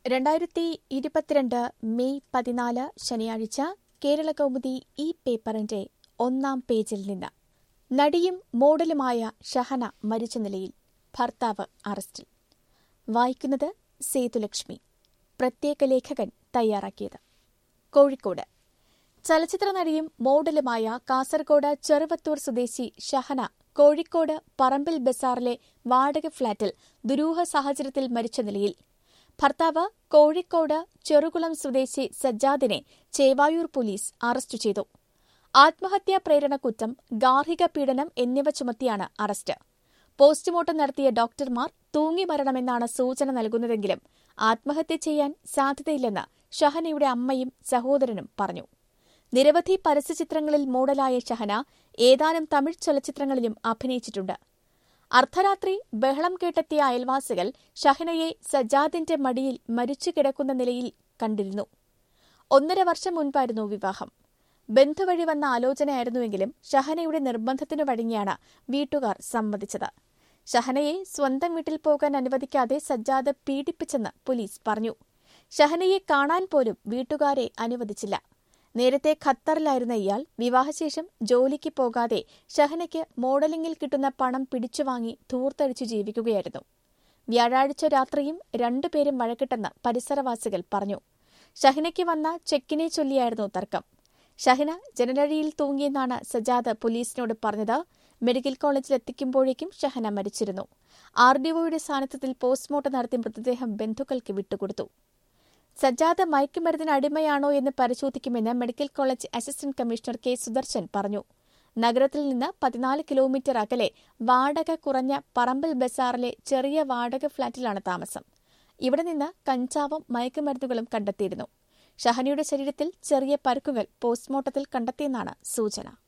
രണ്ടായിരത്തി ഇരുപത്തിരണ്ട് മെയ് പതിനാല് ശനിയാഴ്ച കേരള കൗമുദി ഈ പേപ്പറിന്റെ ഒന്നാം പേജിൽ നിന്ന് നടിയും മോഡലുമായ ഷഹന മരിച്ച നിലയിൽ ഭർത്താവ് അറസ്റ്റിൽ വായിക്കുന്നത് സേതുലക്ഷ്മി പ്രത്യേക ലേഖകൻ തയ്യാറാക്കിയത് കോഴിക്കോട് ചലച്ചിത്ര നടിയും മോഡലുമായ കാസർഗോഡ് ചെറുവത്തൂർ സ്വദേശി ഷഹന കോഴിക്കോട് പറമ്പിൽ ബസാറിലെ വാടക ഫ്ളാറ്റിൽ ദുരൂഹ സാഹചര്യത്തിൽ മരിച്ച നിലയിൽ ഭർത്താവ് കോഴിക്കോട് ചെറുകുളം സ്വദേശി സജ്ജാദിനെ ചേവായൂർ പോലീസ് അറസ്റ്റ് ചെയ്തു ആത്മഹത്യാ പ്രേരണ കുറ്റം ഗാർഹിക പീഡനം എന്നിവ ചുമത്തിയാണ് അറസ്റ്റ് പോസ്റ്റ്മോർട്ടം നടത്തിയ ഡോക്ടർമാർ തൂങ്ങി മരണമെന്നാണ് സൂചന നൽകുന്നതെങ്കിലും ആത്മഹത്യ ചെയ്യാൻ സാധ്യതയില്ലെന്ന് ഷഹനയുടെ അമ്മയും സഹോദരനും പറഞ്ഞു നിരവധി പരസ്യചിത്രങ്ങളിൽ മോഡലായ ഷഹന ഏതാനും തമിഴ് ചലച്ചിത്രങ്ങളിലും അഭിനയിച്ചിട്ടുണ്ട് അർദ്ധരാത്രി ബഹളം കേട്ടെത്തിയ അയൽവാസികൾ ഷഹനയെ സജാദിന്റെ മടിയിൽ മരിച്ചു കിടക്കുന്ന നിലയിൽ കണ്ടിരുന്നു ഒന്നര വർഷം മുൻപായിരുന്നു വിവാഹം ബന്ധുവഴി വന്ന ആലോചനയായിരുന്നുവെങ്കിലും ഷഹനയുടെ നിർബന്ധത്തിനു വഴങ്ങിയാണ് വീട്ടുകാർ സമ്മതിച്ചത് ഷഹനയെ സ്വന്തം വീട്ടിൽ പോകാൻ അനുവദിക്കാതെ സജ്ജാദ് പീഡിപ്പിച്ചെന്ന് പോലീസ് പറഞ്ഞു ഷഹനയെ കാണാൻ പോലും വീട്ടുകാരെ അനുവദിച്ചില്ല നേരത്തെ ഖത്തറിലായിരുന്ന ഇയാൾ വിവാഹശേഷം ജോലിക്ക് പോകാതെ ഷഹനയ്ക്ക് മോഡലിംഗിൽ കിട്ടുന്ന പണം പിടിച്ചുവാങ്ങി ധൂർത്തടിച്ചു ജീവിക്കുകയായിരുന്നു വ്യാഴാഴ്ച രാത്രിയും രണ്ടുപേരും വഴക്കിട്ടെന്ന് പരിസരവാസികൾ പറഞ്ഞു ഷഹനയ്ക്ക് വന്ന ചെക്കിനെ ചൊല്ലിയായിരുന്നു തർക്കം ഷഹന ജനലഴിയിൽ തൂങ്ങിയെന്നാണ് സജാദ് പോലീസിനോട് പറഞ്ഞത് മെഡിക്കൽ കോളേജിൽ എത്തിക്കുമ്പോഴേക്കും ഷഹന മരിച്ചിരുന്നു ആർ ഡിഒയുടെ സാന്നിധ്യത്തിൽ പോസ്റ്റ്മോർട്ടം നടത്തി മൃതദേഹം ബന്ധുക്കൾക്ക് വിട്ടുകൊടുത്തു സജ്ജാദ് മയക്കുമരുന്നിന് അടിമയാണോ എന്ന് പരിശോധിക്കുമെന്ന് medical college assistant commissioner K Sudarshan പറഞ്ഞു നഗരത്തിൽ നിന്ന് പതിനാല് കിലോമീറ്റർ അകലെ വാടക കുറഞ്ഞ പറമ്പിൽ ബസാറിലെ ചെറിയ വാടക ഫ്ളാറ്റിലാണ് താമസം ഇവിടെ നിന്ന് കഞ്ചാവും മയക്കുമരുന്നുകളും കണ്ടെത്തിയിരുന്നു ഷഹനയുടെ ശരീരത്തിൽ ചെറിയ പരുക്കുകൾ പോസ്റ്റ്മോർട്ടത്തിൽ കണ്ടെത്തിയെന്നാണ് സൂചന